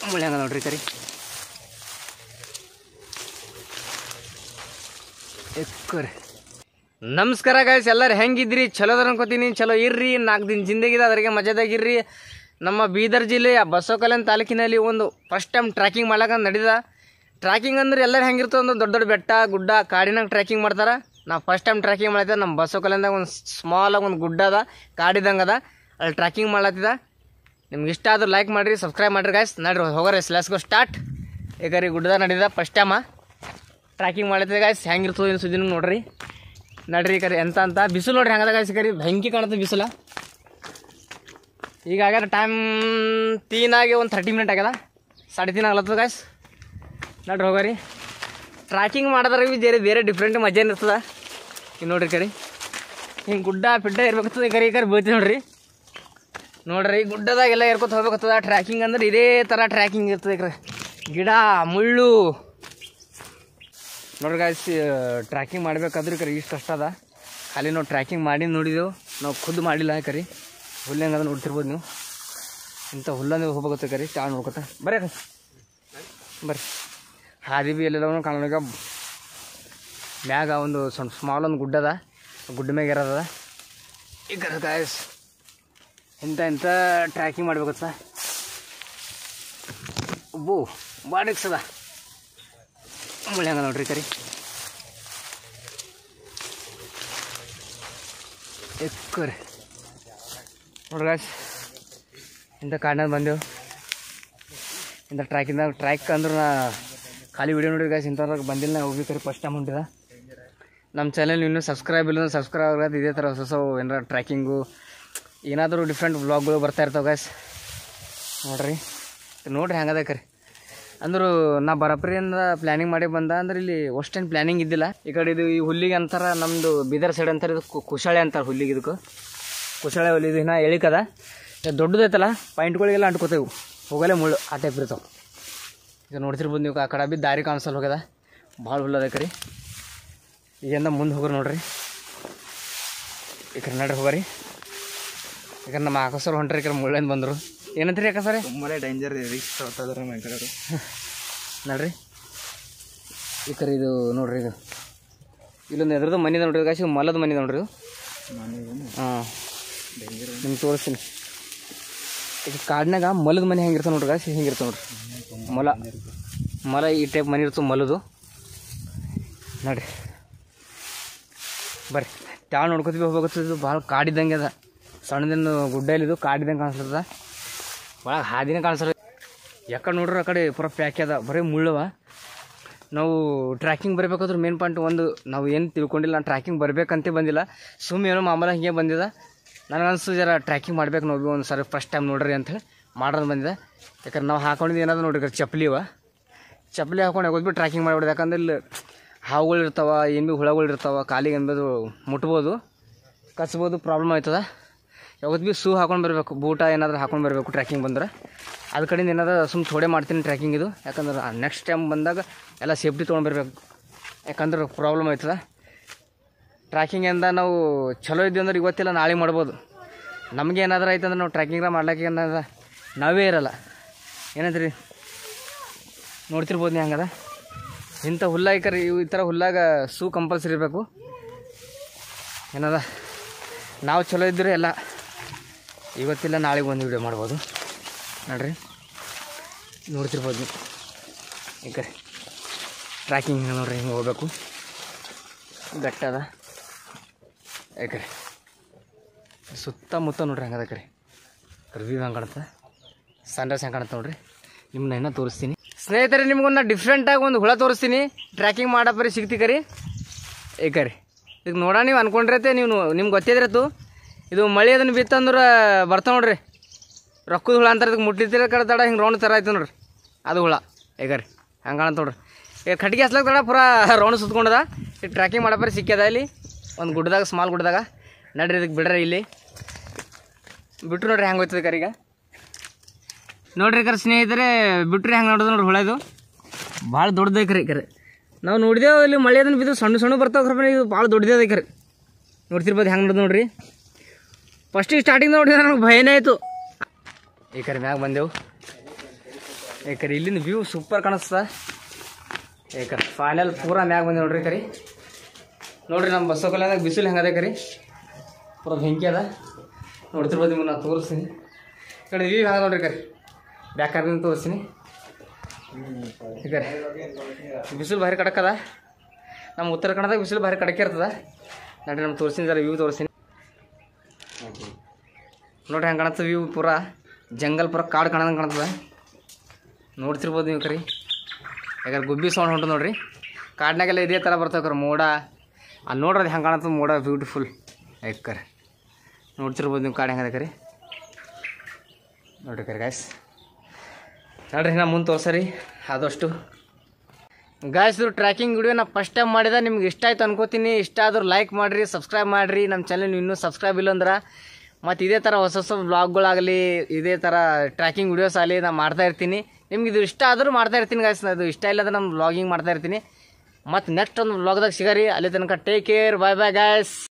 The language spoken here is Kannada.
ಮುಳ್ಳಿ ಹಂಗ ನೋಡ್ರಿ ಕರಿ ಎಕ್ಕರಿ ನಮಸ್ಕಾರ ಗಾಯ್ಸ್ ಎಲ್ಲರೂ ಹೆಂಗಿದ್ರಿ ಚಲೋ ಅದ ಅನ್ಕೋತೀನಿ ಚಲೋ ಇರ್ರಿ ನಾಲ್ಕು ದಿನ ಜಿಂದಗಿದೆ ಅದ್ರಿಗೆ ಮಜಾದಾಗಿರ್ರಿ ನಮ್ಮ ಬೀದರ್ ಜಿಲ್ಲೆಯ ಬಸವಕಲ್ಯಾಣ ತಾಲೂಕಿನಲ್ಲಿ ಒಂದು ಫಸ್ಟ್ ಟೈಮ್ ಟ್ರ್ಯಾಕಿಂಗ್ ಮಾಡ್ಲಾಕ ನಡೀದ ಟ್ರ್ಯಾಕಿಂಗ್ ಅಂದ್ರೆ ಎಲ್ಲರೂ ಹೆಂಗಿರ್ತದೆ ಒಂದು ದೊಡ್ಡ ದೊಡ್ಡ ಬೆಟ್ಟ ಗುಡ್ಡ ಕಾಡಿನಾಗ ಟ್ರ್ಯಾಕಿಂಗ್ ಮಾಡ್ತಾರೆ ನಾವು ಫಸ್ಟ್ ಟೈಮ್ ಟ್ರ್ಯಾಕಿಂಗ್ ಮಾಡ್ತಿದ್ದೆ ನಮ್ಮ ಬಸವಕಲ್ಯಾಣದಾಗ ಒಂದು ಸ್ಮಾಲ್ ಒಂದು ಗುಡ್ಡ ಅದ ಕಾಡಿದಂಗೆ ಅದ ಅಲ್ಲಿ ಟ್ರ್ಯಾಕಿಂಗ್ ಮಾಡ್ಲತ್ತಿದ ನಿಮ್ಗೆ ಇಷ್ಟ ಆದ್ರೆ ಲೈಕ್ ಮಾಡಿರಿ ಸಬ್ಸ್ಕ್ರೈಬ್ ಮಾಡಿರಿ ಗಾಯ್ಸ್ ನಡ್ರಿ ಹೋಗೋರಿ ಲೆಟ್ಸ್ ಗೋ ಸ್ಟಾರ್ಟ್ ಈಗ ರೀ ಗುಡ್ಡದಾಗ ನಡೀದ ಫಸ್ಟ್ ಟೈಮ ಟ್ರ್ಯಾಕಿಂಗ್ ಮಾಡ್ತಿದ್ದೆ ಗಾಯ್ಸ್ ಹೆಂಗಿರ್ತದೆ ಏನು ಸುದ್ದಿನೂ ನೋಡ್ರಿ ನಡ್ರಿ ಕರಿ ಎಂತ ಅಂತ ಬಿಸಿಲು ನೋಡ್ರಿ ಹೆಂಗದ ಗಾಯ್ಸ್ ಕರಿ ಬೆಂಕಿ ಕಾಣುತ್ತೆ ಬಿಸಿಲ ಈಗ ಆಗ್ಯಾರ ಟೈಮ್ ತೀನಾಗಿ ಒಂದು ಥರ್ಟಿ ಮಿನಿಟ್ ಆಗ್ಯದ ಸಾಡೆ ತೀನ್ ಆಗ್ಲತ್ತದ ಗಾಯ್ಸ್ ನಡ್ರಿ ಹೋಗೋರಿ ಟ್ರ್ಯಾಕಿಂಗ್ ಮಾಡಿದ್ರೆ ಬಿ ಬೇರೆ ಬೇರೆ ಡಿಫ್ರೆಂಟ್ ಮಜಾ ಇರ್ತದ ಈಗ ನೋಡ್ರಿ ಕರಿ ಹಿಂಗೆ ಗುಡ್ಡ ಪಿಡ್ಡ ಇರ್ಬೇಕಾಗ್ತದೆ ಕರಿ ಈ ಕರಿ ಬೀಳ್ತೀವಿ ನೋಡ್ರಿ ನೋಡ್ರಿ ಗುಡ್ಡದಾಗ ಎಲ್ಲ ಏರ್ಕೊತ ಹೋಗ್ಬೇಕಾಗ್ತದ ಟ್ರ್ಯಾಕಿಂಗ್ ಅಂದ್ರೆ ಇದೇ ಥರ ಟ್ರ್ಯಾಕಿಂಗ್ ಇರ್ತದೆ ಈ ಕಡೆ ಗಿಡ ಮುಳ್ಳು ನೋಡ್ರಿ ಗಾಯ್ಸ್ ಟ್ರ್ಯಾಕಿಂಗ್ ಮಾಡ್ಬೇಕಾದ್ರೆ ಕರಿ ಇಷ್ಟು ಕಷ್ಟ ಅದ ಖಾಲಿ ನಾವು ಟ್ರ್ಯಾಕಿಂಗ್ ಮಾಡಿ ನೋಡಿದೆವು ನಾವು ಖುದ್ದು ಮಾಡಿಲ್ಲ ಕರಿ ಹುಲ್ಲು ಹೆಂಗದ ನೋಡ್ತಿರ್ಬೋದು ನೀವು ಇಂಥ ಹುಲ್ಲಂದ್ರೆ ಹೋಗ್ಬೇಕಾಗುತ್ತೆ ಕರಿ ಚಾ ನೋಡ್ಕೊತ ಬರ್ರಿ ಅಕ್ಕ. ಬರ್ರಿ ಹಾದಿ ಬಿ ಎಲ್ಲೆಲ್ಲ ಕಾಣೋಗ ಮ್ಯಾಗ ಒಂದು ಸಣ್ಣ ಸ್ಮಾಲ್ ಒಂದು ಗುಡ್ಡ ಅದ ಗುಡ್ಡ ಮ್ಯಾಗ ಇರೋದ ಈಗ ಗಾಯಸ್ ಇಂಥ ಇಂಥ ಟ್ರ್ಯಾಕಿಂಗ್ ಮಾಡ್ಬೇಕತ್ತ ಒಬ್ಬು ಬಾಡಿಕ್ಸದ ಮುಳ್ಳಿ ಹಂಗ ನೋಡ್ರಿ ಕರಿ ಎಕ್ಕರಿ ನೋಡ್ರಿ ಗಾಯ್ಸ್ ಇಂಥ ಕಾಡಿನಾಗ ಬಂದೆವು ಇಂಥ ಟ್ರ್ಯಾಕಿಂದ ಟ್ರ್ಯಾಕ್ ಅಂದ್ರೆ ನಾ ಖಾಲಿ ವಿಡಿಯೋ ನೋಡಿರಿ ಗಾಯ್ಸ್ ಇಂಥವ್ರಾಗ ಬಂದಿಲ್ಲ ನಾ ಹೋಗಿ ಕರಿ ಫಸ್ಟ್ ಟೈಮ್ ಹೊಂಟಿದ ನಮ್ಮ ಚಾನಲ್ ಇನ್ನೂ ಸಬ್ಸ್ಕ್ರೈಬ್ ಇಲ್ಲ ಸಬ್ಸ್ಕ್ರೈಬ್ ಆಗೋದು ಇದೇ ಥರ ಹೊಸ ಹೊಸ ಏನಾರ ಟ್ರ್ಯಾಕಿಂಗು ಏನಾದರೂ ಡಿಫ್ರೆಂಟ್ ವ್ಲಾಗ್ಗಳು ಬರ್ತಾ ಇರ್ತಾವೆ ಗಾಯ್ಸ್ ನೋಡ್ರಿ ನೋಡ್ರಿ ಹೆಂಗದ ಕರಿ ಅಂದ್ರು ನಾ ಬರಪ್ರಿಯಿಂದ ಪ್ಲ್ಯಾನಿಂಗ್ ಮಾಡಿ ಬಂದ ಅಂದ್ರೆ ಇಲ್ಲಿ ಅಷ್ಟೇನು ಪ್ಲ್ಯಾನಿಂಗ್ ಇದ್ದಿಲ್ಲ ಈ ಕಡೆ ಇದು ಈ ಹುಲ್ಲಿಗೆ ಅಂತಾರ ನಮ್ಮದು ಬೀದರ್ ಸೈಡ್ ಅಂತಾರೆ ಇದು ಕು- ಕುಶಾಳೆ ಅಂತಾರೆ ಹುಲ್ಲಿಗೆ ಇದಕ್ಕೆ ಕುಶಾಳೆ ಹುಲಿ ಇದು ಇನ್ನೂ ಎಳಿಕದ ಇದು ದೊಡ್ಡದೈತಲ್ಲ ಪಾಯಿಂಟ್ಗಳಿಗೆಲ್ಲ ಅಂಟ್ಕೋತೇವು ಹೋಗಲೇ ಮುಳ್ಳು ಆ ಟೈಪ್ ಇರ್ತಾವೆ ಈಗ ನೋಡ್ತಿರ್ಬೋದು ನೀವು ಆ ಕಡೆ ಬಿ ದಾರಿ ಕಾಣಿಸಲ್ ಹೋಗ್ಯದ ಭಾಳ ಹುಲ್ಲದ ಕರಿ ಈಗಿಂದ ಮುಂದೆ ಹೋಗ್ರಿ ನೋಡ್ರಿ ಈ ಕಡೆ ನಡ್ರಿ ಹೋಗ್ರಿ ಈಗ ನಮ್ಮ ಆಕಾಶವ್ರು ಹೊಂಟ್ರಿ ಈ ಕಡೆ ಮುಳ್ಳಿಂದ ಬಂದರು ಏನಂತೀರಿ ಆಕಾಶವ್ರೆ ತುಂಬಾನೇ ಡೇಂಜರ್ ರಿಸ್ಕ್ ತಗೋತಾರ ಮಂಕಡರು ನೋಡ್ರಿ ಈ ಕಡೆ ಇದು ನೋಡ್ರಿ ಇದು ಇಲ್ಲೊಂದು ಎದ್ರದ್ದು ಮನೆ ನೋಡ್ರಿ ಗಾಶಿ ಮಲದ ಮನೆ ನೋಡ್ರಿ ಇದು ಹಾಂ ನಿಮ್ಗೆ ತೋರಿಸ್ತೀನಿ ಈಗ ಕಾಡಿನಾಗ ಮಲದ ಮನೆ ಹೆಂಗಿರ್ತಾವೆ ನೋಡ್ರಿ ಗಾಶಿ ಹಿಂಗಿರ್ತಾವೆ ನೋಡ್ರಿ ಮೊಲ ಮೊಲ ಈ ಟೈಪ್ ಮನೆ ಇರ್ತವೆ ಮಲದು ನೋಡ್ರಿ ಬರ್ರಿ ತಾಳು ನೋಡ್ಕೊತೀವಿ ಹೋಗ್ಬೇಕಾಗ್ತದೆ ಇದು ಭಾಳ ಕಾಡಿದ್ದಂಗೆ ಅದ ಸಣ್ಣದೇನು ಗುಡ್ಡ ಇಲ್ಲಿದು ಕಾಡಿದಂಗೆ ಕಾಣಿಸ್ತದ ಒಳಗೆ ಹಾದಿನೇ ಕಾಣಿಸಲ್ಲ ಯಾಕಡೆ ನೋಡ್ರಿ ಆ ಕಡೆ ಪೂರ ಪ್ಯಾಕ್ ಅದ ಬರೀ ಮುಳ್ಳುವ ನಾವು ಟ್ರ್ಯಾಕಿಂಗ್ ಬರಬೇಕಾದ್ರೆ ಮೇನ್ ಪಾಯಿಂಟ್ ಒಂದು ನಾವು ಏನು ತಿಳ್ಕೊಂಡಿಲ್ಲ ನಾನು ಟ್ರ್ಯಾಕಿಂಗ್ ಬರಬೇಕಂತ ಬಂದಿಲ್ಲ ಸುಮ್ಮನೆ ಏನೋ ಮಾಮೂಲ ಹಿಂಗೆ ಬಂದಿದ ನನಗನ್ಸು ಜರ ಟ್ರ್ಯಾಕಿಂಗ್ ಮಾಡ್ಬೇಕು ನಾವು ಭೀ ಒಂದು ಸರಿ ಫಸ್ಟ್ ಟೈಮ್ ನೋಡ್ರಿ ಅಂಥೇಳಿ ಮಾಡೋದು ಬಂದಿದೆ ಯಾಕಂದ್ರೆ ನಾವು ಹಾಕೊಂಡಿದ್ದು ಏನಾದ್ರು ನೋಡ್ರಿ ಈಗ ಚಪ್ಪಲಿ ಅವ ಚಪ್ಪಲಿ ಹಾಕೊಂಡು ಹೋಗ್ಬಿಟ್ಟು ಟ್ರ್ಯಾಕಿಂಗ್ ಮಾಡಿಬಿಡೋದು ಯಾಕಂದ್ರೆ ಇಲ್ಲಿ ಹಾವುಗಳು ಇರ್ತಾವ ಏನು ಭೀ ಹುಳಗಳು ಇರ್ತಾವ ಕಾಲಿಗೆ ಅನ್ಬೋದು ಮುಟ್ಬೋದು ಕಚ್ಬೋದು ಪ್ರಾಬ್ಲಮ್ ಆಯ್ತದ ಯಾವತ್ತು ಭೀ ಶೂ ಹಾಕೊಂಡು ಬರಬೇಕು ಬೂಟ ಏನಾದರೂ ಹಾಕೊಂಡು ಬರಬೇಕು ಟ್ರ್ಯಾಕಿಂಗ್ ಬಂದ್ರೆ ಅದ ಕಡೆಯಿಂದ ಏನಾದ್ರು ಸುಮ್ಮ ಥೋಡೆ ಮಾಡ್ತೀನಿ ಟ್ರ್ಯಾಕಿಂಗ್ ಇದು ಯಾಕಂದ್ರೆ ನೆಕ್ಸ್ಟ್ ಟೈಮ್ ಬಂದಾಗ ಎಲ್ಲ ಸೇಫ್ಟಿ ತೊಗೊಂಡ್ಬರ್ಬೇಕು ಯಾಕಂದ್ರೆ ಪ್ರಾಬ್ಲಮ್ ಆಯ್ತದ ಟ್ರ್ಯಾಕಿಂಗಿಂದ ನಾವು ಚಲೋ ಇದ್ದೀವಿ ಅಂದ್ರೆ ಇವತ್ತೆಲ್ಲ ನಾಳೆ ಮಾಡ್ಬೋದು ನಮಗೆ ಏನಾದರೂ ಆಯ್ತು ಅಂದ್ರೆ ನಾವು ಟ್ರ್ಯಾಕಿಂಗ್ರ ಮಾಡ್ಲಿಕ್ಕೆ ಏನಾದ ನಾವೇ ಇರಲ್ಲ ಏನಂತೀರಿ ನೋಡ್ತಿರ್ಬೋದು ನೀವು ಹಂಗದ ಇಂಥ ಹುಲ್ಲ ಈ ಕರೆ ಈ ಥರ ಹುಲ್ಲಾಗ ಶೂ ಕಂಪಲ್ಸರಿ ಇರಬೇಕು ಏನದ ನಾವು ಚಲೋ ಇದ್ದರೆ ಎಲ್ಲ ಇವತ್ತಿಲ್ಲ ನಾಳೆಗೆ ಒಂದು ವಿಡಿಯೋ ಮಾಡ್ಬೋದು ನೋಡ್ರಿ ನೋಡ್ತಿರ್ಬೋದು ನೀವು ಈ ಕಡೆ ಟ್ರ್ಯಾಕಿಂಗ್ ನೋಡ್ರಿ ಹಿಂಗೆ ಹೋಗ್ಬೇಕು ಬೆಟ್ಟ ಅದ ಈ ಕಡೆ ಸುತ್ತಮುತ್ತ ನೋಡ್ರಿ ಹಂಗದ ಕಡೆ ವ್ಯೂ ಹೆಂಗೆ ಕಾಣುತ್ತೆ ಸನ್ರೈಸ್ ಹೆಂಗೆ ಕಾಣುತ್ತೆ ನೋಡ್ರಿ ನಿಮ್ಮನ್ನ ಇನ್ನೂ ತೋರಿಸ್ತೀನಿ ಸ್ನೇಹಿತರೆ ನಿಮ್ಗೊಂದು ಡಿಫ್ರೆಂಟಾಗಿ ಒಂದು ಹುಳ ತೋರಿಸ್ತೀನಿ ಟ್ರ್ಯಾಕಿಂಗ್ ಮಾಡೋ ಪರಿ ಸಿಗ್ತಿ ಕರಿ ಈ ಕರಿ ಈಗ ನೋಡ ನೀವು ಅನ್ಕೊಂಡ್ರೈತೆ ನೀವು ನಿಮ್ಗೆ ಗೊತ್ತಿದ್ರತು ಇದು ಮಳೆ ಅದನ್ನು ಬಿತ್ತಂದ್ರೆ ಬರ್ತಾವ ನೋಡ್ರಿ ರೊಕ್ಕದ ಹುಳ ಅಂತಾರೆ ಇದಕ್ಕೆ ಮುಟ್ಟಿರ್ತೀರ ಕಡೆ ತಡ ಹಿಂಗೆ ರೌಂಡ್ ಥರ ಆಯ್ತು ನೋಡ್ರಿ ಅದು ಹುಳ ಈಗ ರೀ ಹಂಗೆ ಕಾಣುತ್ತೆ ನೋಡ್ರಿ ಈಗ ಕಟ್ಟಿಗೆ ಹಸ್ಲಾಗ ತಡ ಪೂರ ರೌಂಡ್ ಸುತ್ಕೊಂಡದ ಈಗ ಟ್ರ್ಯಾಕಿಂಗ್ ಮಾಡೋ ಪರಿ ಸಿಕ್ಕ್ಯದ ಇಲ್ಲಿ ಒಂದು ಗುಡ್ಡದಾಗ ಸ್ಮಾಲ್ ಗುಡ್ಡದಾಗ ನಡ್ರಿ ಇದಕ್ಕೆ ಬಿಡ್ರಿ ಇಲ್ಲಿ ಬಿಟ್ರು ನೋಡ್ರಿ ಹೆಂಗೆ ಹೋಯ್ತದೆ ಕರೀಗ ನೋಡ್ರಿ ಕರೆ ಸ್ನೇಹಿತರೆ ಬಿಟ್ರಿ ಹೆಂಗೆ ನೋಡೋದು ನೋಡ್ರಿ ಹುಳ ಇದು ಭಾಳ ದೊಡ್ಡದೈಕ್ರಿ ಕರೆ ನಾವು ನೋಡಿದೆವು ಇಲ್ಲಿ ಮಳೆ ಅದನ್ನು ಬಿದ್ದು ಸಣ್ಣ ಸಣ್ಣ ಬರ್ತಾವೆ ಖರೆ ಇದು ಭಾಳ ದೊಡ್ಡದೇ ಕರೆ ನೋಡ್ತಿರ್ಬೋದು ಹೆಂಗೆ ನೋಡೋದು ನೋಡ್ರಿ ಫಸ್ಟಿಗೆ ಸ್ಟಾರ್ಟಿಂಗ್ ನೋಡಿದ್ರೆ ನನಗೆ ಭಯನೇ ಆಯಿತು ಈ ಕರೆ ಮ್ಯಾಗ ಬಂದೆವು ಏಕರಿ ಇಲ್ಲಿಂದ ವ್ಯೂ ಸೂಪರ್ ಕಾಣಿಸ್ತದ ಏಕರ್ ಫೈನಲ್ ಪೂರಾ ಮ್ಯಾಗ ಬಂದಿ ನೋಡ್ರಿ ಕರಿ ನೋಡ್ರಿ ನಮ್ಮ ಬಸವಕಲ್ಯಾಣದಾಗ ಬಿಸಿಲು ಹೆಂಗದ ಕರಿ ಪೂರ ಬೆಂಕಿ ಅದ ನೋಡ್ತಿರ್ಬೋದು ನಿಮ್ಗೆ ನಾನು ತೋರಿಸ್ತೀನಿ ಈ ಕಡೆ ವ್ಯೂ ಹೆಂಗ ನೋಡ್ರಿ ಕರಿ ಬ್ಯಾಕಾರ್ದಿಂದ ತೋರಿಸ್ತೀನಿ ಈ ಕಡೆ ಬಿಸಿಲು ಭಾರಿ ಕಡಕದ ನಮ್ಮ ಉತ್ತರ ಕನ್ನಡದಾಗ ಬಿಸಿಲು ಭಾರಿ ಕಡಕೆ ಇರ್ತದ ನೋಡ್ರಿ ನಮ್ಮ ತೋರಿಸ್ತೀನಿ ಜರ ವ್ಯೂ ತೋರಿಸ್ತೀನಿ ನೋಡ್ರಿ ಹೆಂಗೆ ಕಾಣುತ್ತೆ ವ್ಯೂ ಪೂರ ಜಂಗಲ್ ಪೂರ ಕಾಡು ಕಾಣಂಗೆ ಕಾಣ್ತದ ನೋಡ್ತಿರ್ಬೋದು ನೀವು ಕರಿ ಯಾಕಂದ್ರೆ ಗುಬ್ಬಿ ಸೌಂಡ್ ಹೊಂಟು ನೋಡ್ರಿ ಕಾಡ್ನಾಗೆಲ್ಲ ಇದೇ ಥರ ಬರ್ತಾವೆ ಕರೆ ಮೋಡ ಅಲ್ಲಿ ನೋಡ್ರಿ ಅದು ಹೆಂಗೆ ಕಾಣುತ್ತೆ ಮೋಡ ಬ್ಯೂಟಿಫುಲ್ ಯಾಕರೆ ನೋಡ್ತಿರ್ಬೋದು ನೀವು ಕಾಡು ಹೆಂಗದ ಕರಿ ನೋಡ್ರಿ ಕರಿ ಗಾಯ್ಸ್ ನೋಡ್ರಿ ನಾ ಮುಂದೆ ತೋರ್ಸರಿ ಆದಷ್ಟು ಗಾಯ್ಸ್ ಇದು ಟ್ರ್ಯಾಕಿಂಗ್ ವಿಡಿಯೋ ನಾ ಫಸ್ಟ್ ಟೈಮ್ ಮಾಡಿದ ನಿಮ್ಗೆ ಇಷ್ಟ ಆಯ್ತು ಅನ್ಕೋತೀನಿ ಇಷ್ಟ ಆದ್ರೂ ಲೈಕ್ ಮಾಡಿರಿ ಸಬ್ಸ್ಕ್ರೈಬ್ ಮಾಡಿರಿ ನಮ್ಮ ಚಾನಲ್ ಇನ್ನೂ ಸಬ್ಸ್ಕ್ರೈಬ್ ಇಲ್ಲ ಅಂದ್ರೆ ಮತ್ತು ಇದೇ ಥರ ಹೊಸ ಹೊಸ ವ್ಲಾಗ್ಗಳಾಗಲಿ ಇದೇ ಥರ ಟ್ರ್ಯಾಕಿಂಗ್ ವಿಡಿಯೋಸ್ ಆಗಲಿ ನಾನು ಮಾಡ್ತಾ ಇರ್ತೀನಿ ನಿಮ್ಗೆ ಇದು ಇಷ್ಟ ಆದರೂ ಮಾಡ್ತಾ ಇರ್ತೀನಿ ಗಾಯ್ಸ್ ಅದು ಇಷ್ಟ ಇಲ್ಲ ಅಂದ್ರೆ ನಾನು ವ್ಲಾಗಿಂಗ್ ಮಾಡ್ತಾ ಇರ್ತೀನಿ ಮತ್ತು ನೆಕ್ಸ್ಟ್ ಒಂದು ವ್ಲಾಗ್ದಾಗ ಸಿಗರಿ ಅಲ್ಲಿ ತನಕ take care bye bye guys